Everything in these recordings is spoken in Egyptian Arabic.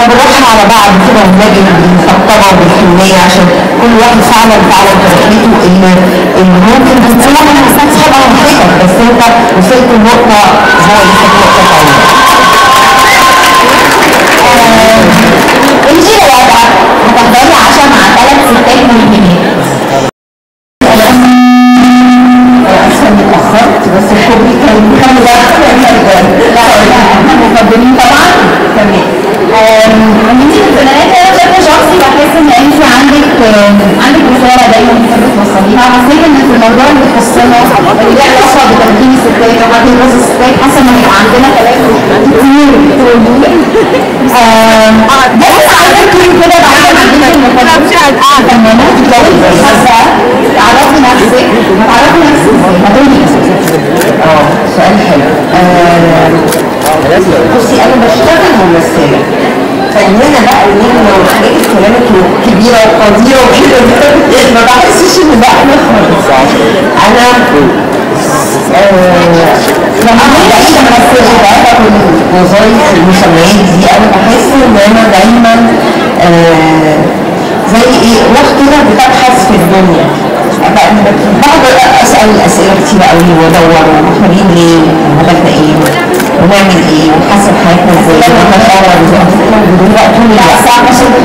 فبنروح على بعض كده ونلاقي بالفطرة وبالحنية عشان كل واحد فعلا فعلا في رحلته اللي اللي ممكن تكون صعبة وحشة بس انت وصلت لنقطة هو لسه في نقطة تانية. انتي لو هتحضري عشاء مع ثلاث ستات ملهمين احسن اني اتاخرت بس الكوبري كان كان ضغط لا لا احنا مفضلين طبعا تمام انت في البنات انا بشكل شخصي بحس ان انت عندك عندك رساله دايما بتحب توصليها حسيت ان في الموضوع اللي يخصنا اللي له علاقه بتمكين الستات وحاجه جوز الستات حاسه ان هيبقى عندنا كلام كتير تقوليه بس عايزاكم كده بعد ما عندنا المفضل فنانة تتجوزي حاسه تعرفي نفسك تعرفي نفسك ازاي هتقولي اه سؤال حلو بصي انا بشتغل ممثله فنانه بقى ونجمه وحاجات الكلام الكبيره وقديره وكده ما بحسش ان ده انا خالص انا لما بقيت امثل وبقيت وظايف المسميات دي انا بحس ان انا دايما آه، زي ايه روح كده بتبحث في الدنيا بقعد اسال اسئله كتير قوي وادور واحنا جايين ليه وهدفنا ايه ونعمل ايه ونحسن حياتنا ازاي ونتطور بدون وقت طول الوقت الساعه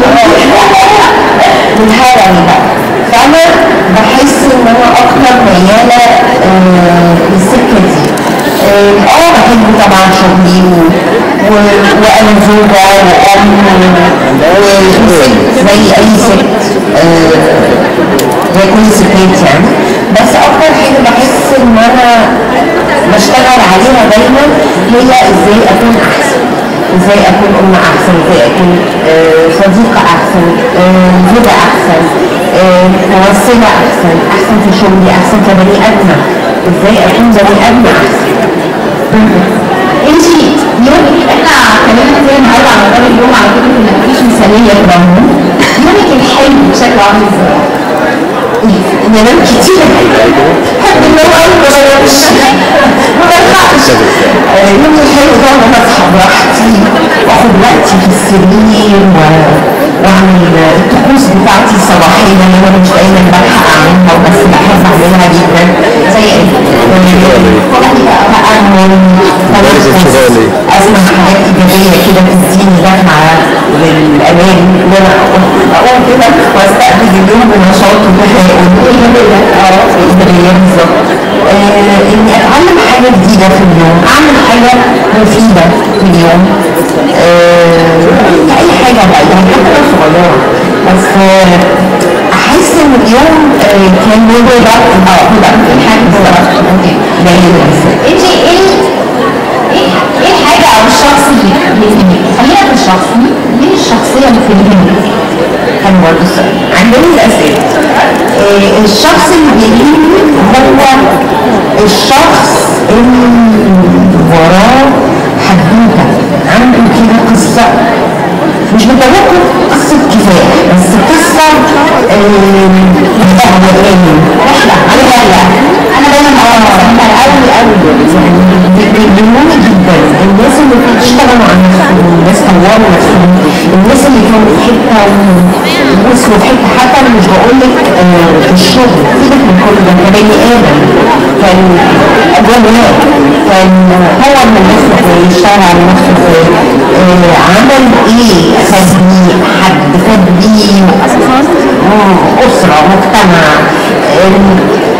12 بنحاول بقى فانا بحس ان انا اكتر مياله آه، للسكه دي اه آه، بحب طبعا شغلي و- و- وانا زوجه وام وست زي اي ست آه، زي كل الستات يعني بس اكتر حاجه بحس ان انا بشتغل عليها دايما هي ازاي اكون احسن ازاي اكون ام احسن ازاي اكون آه، صديقه احسن آه، زوجه احسن آه، ممثله احسن احسن في شغلي احسن كبني ادمه ازاي اكون بني ادمه احسن انت يومك احنا اتكلمنا كتير النهارده على مدار اليوم على فكره ان مفيش مثاليه في العموم يومك الحلو بشكل عامل ازاي؟ ننام كتير بحب النوم قوي ما بنامش ما بلحقش يومي الحلو ده ان انا اصحى براحتي واخد وقتي في السرير و- واعمل الطقوس بتاعتي الصباحيه اللي انا مش دايما بلحق اعملها وبس بحب اعملها جدا زي يعني بقى تامل تنفس اسمع حاجات ايجابيه كده تديني دفعه للامان ان انا اقوم كده واستقبل اليوم بنشاط وتفاؤل اه ايجابيه بالظبط آه، اني اتعلم حاجه جديده في اليوم اعمل حاجه مفيده في اليوم آه، اي حاجه بقى يعني حتى لو صغيره بس آه، احس ان اليوم آه، كان له ضغط اه ضغط الحاجه بالظبط جميل انت ايه ايه ايه الحاجه او الشخص اللي اللي خلينا في الشخص مين الشخصيه اللي في الهند كان برضه السؤال عندنا الاسئله آه، الشخص اللي بيلهمني هو الشخص اللي وراه حدوته عنده كده قصه مش بتوقف قصة كفاح بس قصة مهمة رحلة رحلة أنا دايما اه قوي قوي يعني بيهمني جدا الناس اللي بيشتغلوا على نفسهم الناس طوروا نفسهم الناس اللي كانوا في حتة وصلوا في حتة حتى أنا مش بقول لك آه، في الشغل سيبك من كل ده كبني آدم كان جواب كان طور من نفسه ازاي يشتغل على نفسه ازاي آه، عمل ايه فاد بيه حد فاد بيه آه، اسره مجتمع آم،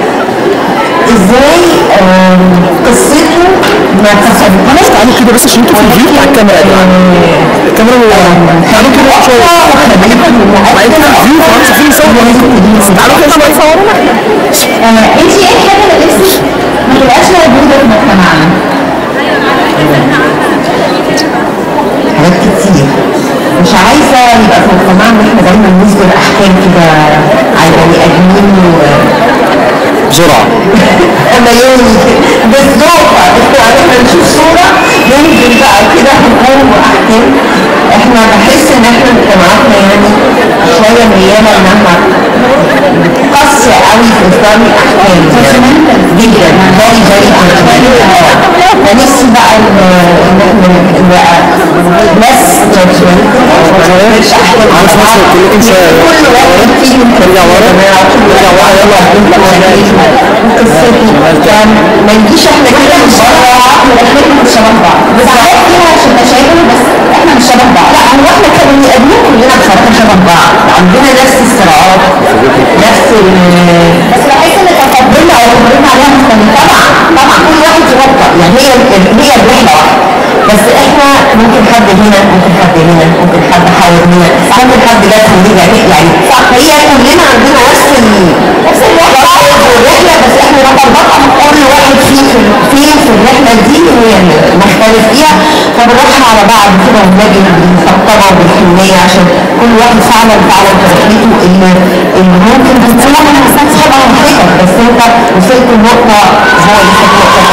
ازاي آم، قصته ما كسبت خلاص تعالوا كده بس عشان انتوا في الفيو بتاع الكاميرا دي الكاميرا اللي تعالوا كده شويه وبعدين كده الفيو خلاص عشان نصور تعالوا كده شويه صورونا انت ايه الحاجه اللي نفسك ما تبقاش موجوده في مجتمعنا؟ حاجات كتير مش عايزه يبقى في مجتمعنا احنا دايما نصدر احكام كده على البني ادمين و- بسرعه انا يومي بالظبط يعني احنا نشوف صوره ينزل بقى كده حكم واحكام احنا بحس ان احنا مجتمعاتنا يعني شويه مياله انها قاسيه قوي في اصدار الاحكام يعني جدا فيري فيري فنفسي بقى ان إن احنا نبقى less judgmental شوية عارف مصر كلكم شوية كل واحد فيهم نرجع ورا نرجع ورا يلا قصتي كان ما نجيش احنا كده من بره وداخلين مش شبه بعض ساعات فيها عشان تشابه بس احنا مش شبه بعض لا هو احنا كبني ادمين كلنا بصراحه شبه بعض عندنا نفس الصراعات نفس ال بس بحس ان تقبلنا او قدرتنا عليها مختلفه طبعا طبعا كل واحد يوقع يعني هي هي الرحله واحده بس احنا ممكن حد هنا ممكن حد هنا ممكن حد حاول هنا ممكن حد جات من هنا يعني صح هي كلنا عندنا نفس ال نفس الرحله والرحله بس احنا نطبقها كل واحد فيه فين في الرحله دي هي اللي نختلف فيها فبنروح على بعض كده ونلاقي بالطبطبه وبالحنيه عشان كل واحد فعلا فعلا في رحلته اللي اللي ممكن تكون صعبه ومحرجه بس انت وصلت لنقطه هو لسه في نقطه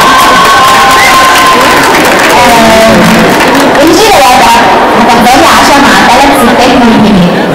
ثانيه انتي لو هتحضري عشاء مع ثلاث ستات ملهمين